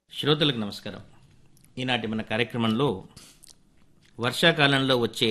శ్రోతలకు నమస్కారం ఈనాటి మన కార్యక్రమంలో వర్షాకాలంలో వచ్చే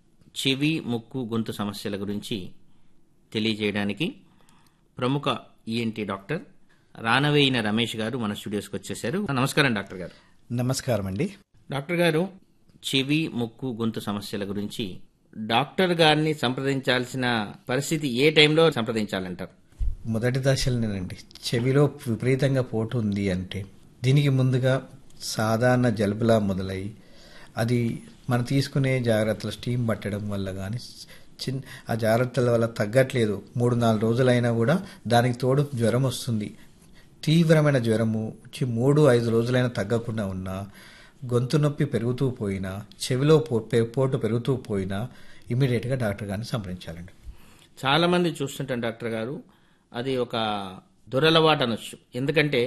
చెవి ముక్కు గొంతు సమస్యల గురించి తెలియజేయడానికి ప్రముఖ ఈఎన్టీ డాక్టర్ రానవేయిన రమేష్ గారు మన స్టూడియోస్కి వచ్చేసారు నమస్కారం డాక్టర్ గారు నమస్కారం అండి డాక్టర్ గారు చెవి ముక్కు గొంతు సమస్యల గురించి డాక్టర్ గారిని సంప్రదించాల్సిన పరిస్థితి ఏ టైంలో సంప్రదించాలంటారు మొదటి దశలోనేనండి చెవిలో విపరీతంగా పోటు ఉంది అంటే దీనికి ముందుగా సాధారణ జలుబులా మొదలై అది మనం తీసుకునే జాగ్రత్తలు స్టీమ్ పట్టడం వల్ల కానీ చిన్న ఆ జాగ్రత్తల వల్ల తగ్గట్లేదు మూడు నాలుగు రోజులైనా కూడా దానికి తోడు జ్వరం వస్తుంది తీవ్రమైన జ్వరము వచ్చి మూడు ఐదు రోజులైనా తగ్గకుండా ఉన్నా గొంతు నొప్పి పెరుగుతూ పోయినా చెవిలో పో- పె- పోటు పెరుగుతూ పోయినా ఇమీడియట్గా డాక్టర్ గారిని సంప్రదించాలండి చాలా మంది చూస్తుంటాం డాక్టర్ గారు అది ఒక దురలవాటు అనొచ్చు ఎందుకంటే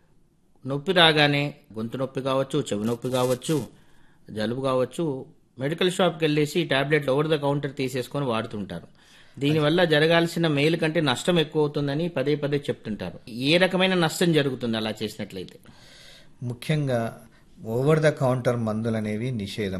నొప్పి రాగానే గొంతు నొప్పి కావచ్చు చెవి నొప్పి కావచ్చు జలుబు కావచ్చు మెడికల్ షాప్కి వెళ్ళేసి టాబ్లెట్లు ఓవర్ ద కౌంటర్ తీసేసుకొని వాడుతుంటారు దీనివల్ల జరగాల్సిన మేలు కంటే నష్టం ఎక్కువ అవుతుందని పదే పదే చెప్తుంటారు ఏ రకమైన నష్టం జరుగుతుంది అలా చేసినట్లయితే ముఖ్యంగా ఓవర్ ద కౌంటర్ మందులు అనేవి నిషేధం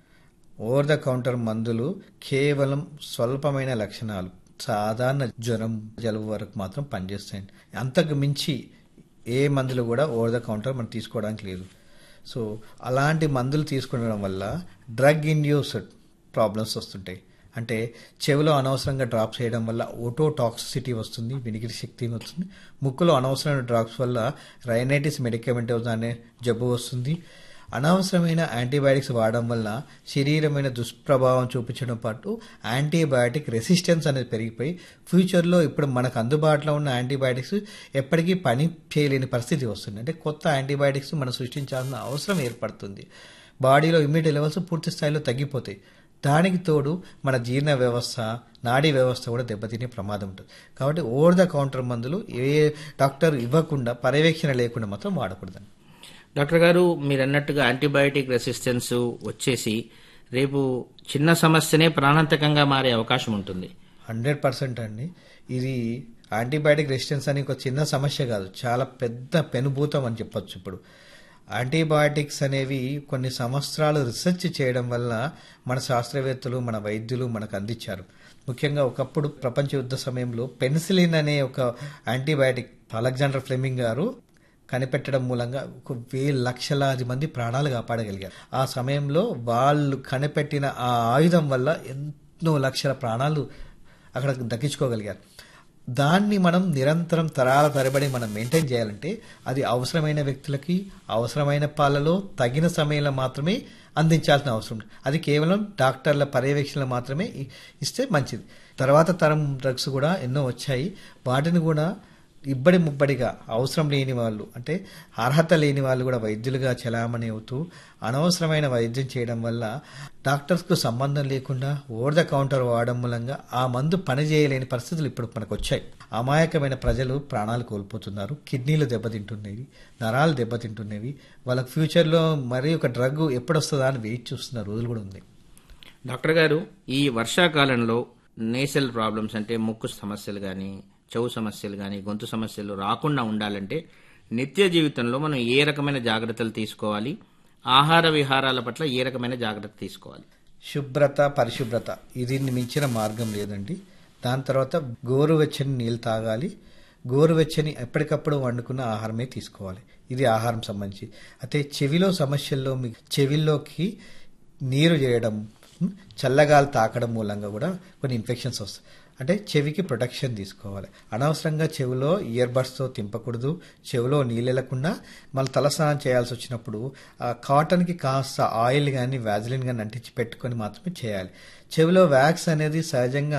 ఓవర్ ద కౌంటర్ మందులు కేవలం స్వల్పమైన లక్షణాలు సాధారణ జ్వరం జలుబు వరకు మాత్రం పనిచేస్తాయండి అంతకు మించి ఏ మందులు కూడా ఓవర్ ద కౌంటర్ మనం తీసుకోవడానికి లేదు సో అలాంటి మందులు తీసుకోవడం వల్ల డ్రగ్ ఇండ్యూస్డ్ ప్రాబ్లమ్స్ వస్తుంటాయి అంటే చెవిలో అనవసరంగా డ్రాప్స్ చేయడం వల్ల ఓటో టాక్సిసిటీ వస్తుంది వినికిడి శక్తి వస్తుంది ముక్కులో అనవసరమైన డ్రాప్స్ వల్ల రైనైటిస్ మెడికమెంటోస్ అనే జబ్బు వస్తుంది అనవసరమైన యాంటీబయాటిక్స్ వాడడం వల్ల శరీరమైన దుష్ప్రభావం చూపించడం పాటు యాంటీబయాటిక్ రెసిస్టెన్స్ అనేది పెరిగిపోయి ఫ్యూచర్లో ఇప్పుడు మనకు అందుబాటులో ఉన్న యాంటీబయాటిక్స్ ఎప్పటికీ పని చేయలేని పరిస్థితి వస్తుంది అంటే కొత్త యాంటీబయాటిక్స్ మనం సృష్టించాల్సిన అవసరం ఏర్పడుతుంది బాడీలో ఇమ్యూనిటీ లెవెల్స్ పూర్తి స్థాయిలో తగ్గిపోతాయి దానికి తోడు మన జీర్ణ వ్యవస్థ నాడీ వ్యవస్థ కూడా దెబ్బతినే ప్రమాదం ఉంటుంది కాబట్టి ఓవర్ ద కౌంటర్ మందులు ఏ డాక్టర్ ఇవ్వకుండా పర్యవేక్షణ లేకుండా మాత్రం వాడకూడదండి డాక్టర్ గారు మీరు అన్నట్టుగా యాంటీబయాటిక్ రెసిస్టెన్స్ వచ్చేసి రేపు చిన్న సమస్యనే ప్రాణాంతకంగా మారే అవకాశం ఉంటుంది హండ్రెడ్ పర్సెంట్ అండి ఇది యాంటీబయాటిక్ రెసిస్టెన్స్ అని ఒక చిన్న సమస్య కాదు చాలా పెద్ద పెనుభూతం అని చెప్పొచ్చు ఇప్పుడు యాంటీబయాటిక్స్ అనేవి కొన్ని సంవత్సరాలు రీసెర్చ్ చేయడం వల్ల మన శాస్త్రవేత్తలు మన వైద్యులు మనకు అందించారు ముఖ్యంగా ఒకప్పుడు ప్రపంచ యుద్ధ సమయంలో పెన్సిలిన్ అనే ఒక యాంటీబయాటిక్ అలెగ్జాండర్ ఫ్లెమింగ్ గారు కనిపెట్టడం మూలంగా ఒక వేల లక్షలాది మంది ప్రాణాలు కాపాడగలిగారు ఆ సమయంలో వాళ్ళు కనిపెట్టిన ఆ ఆయుధం వల్ల ఎన్నో లక్షల ప్రాణాలు అక్కడ దక్కించుకోగలిగారు దాన్ని మనం నిరంతరం తరాల తరబడి మనం మెయింటైన్ చేయాలంటే అది అవసరమైన వ్యక్తులకి అవసరమైన పాలలో తగిన సమయంలో మాత్రమే అందించాల్సిన అవసరం ఉంది. అది కేవలం డాక్టర్ల పర్యవేక్షణలో మాత్రమే ఇ- ఇస్తే మంచిది తర్వాత తరం డ్రగ్స్ కూడా ఎన్నో వచ్చాయి వాటిని కూడా ఇబ్బడి ముబ్బడిగా అవసరం లేని వాళ్ళు అంటే అర్హత లేని వాళ్ళు కూడా వైద్యులుగా చలామణి అవుతూ అనవసరమైన వైద్యం చేయడం వల్ల డాక్టర్స్కు సంబంధం లేకుండా ఓవర్ ద కౌంటర్ వాడడం మూలంగా ఆ మందు పనిచేయలేని పరిస్థితులు ఇప్పుడు మనకు వచ్చాయి అమాయకమైన ప్రజలు ప్రాణాలు కోల్పోతున్నారు కిడ్నీలు దెబ్బతింటున్నవి నరాలు దెబ్బతింటున్నవి వాళ్ళకి ఫ్యూచర్లో మరీ ఒక డ్రగ్ ఎప్పుడు వస్తుందా అని వెయిట్ చూస్తున్న రోజులు కూడా ఉంది డాక్టర్ గారు ఈ వర్షాకాలంలో నేసల్ ప్రాబ్లమ్స్ అంటే ముక్కు సమస్యలు కానీ చెవు సమస్యలు కానీ గొంతు సమస్యలు రాకుండా ఉండాలంటే నిత్య జీవితంలో మనం ఏ రకమైన జాగ్రత్తలు తీసుకోవాలి ఆహార విహారాల పట్ల ఏ రకమైన జాగ్రత్త తీసుకోవాలి శుభ్రత పరిశుభ్రత ఇది మించిన మార్గం లేదండి దాని తర్వాత గోరువెచ్చని నీళ్ళు తాగాలి గోరువెచ్చని ఎప్పటికప్పుడు వండుకున్న ఆహారమే తీసుకోవాలి ఇది ఆహారం సంబంధించి అయితే చెవిలో సమస్యల్లో మీ చెవిలోకి నీరు చేయడం ఉమ్, చల్లగాలి తాకడం మూలంగా కూడా కొన్ని ఇన్ఫెక్షన్స్ వస్తాయి అంటే చెవికి ప్రొటెక్షన్ తీసుకోవాలి అనవసరంగా చెవిలో ఇయర్ బడ్స్తో తింపకూడదు చెవిలో నీళ్ళు వెళ్లకుండా మళ్ళీ తలస్నానం చేయాల్సి వచ్చినప్పుడు ఆ కాటన్కి కాస్త ఆయిల్ కానీ వ్యాజిలిన్ కానీ అంటించి పెట్టుకొని మాత్రమే చేయాలి చెవిలో వ్యాక్స్ అనేది సహజంగా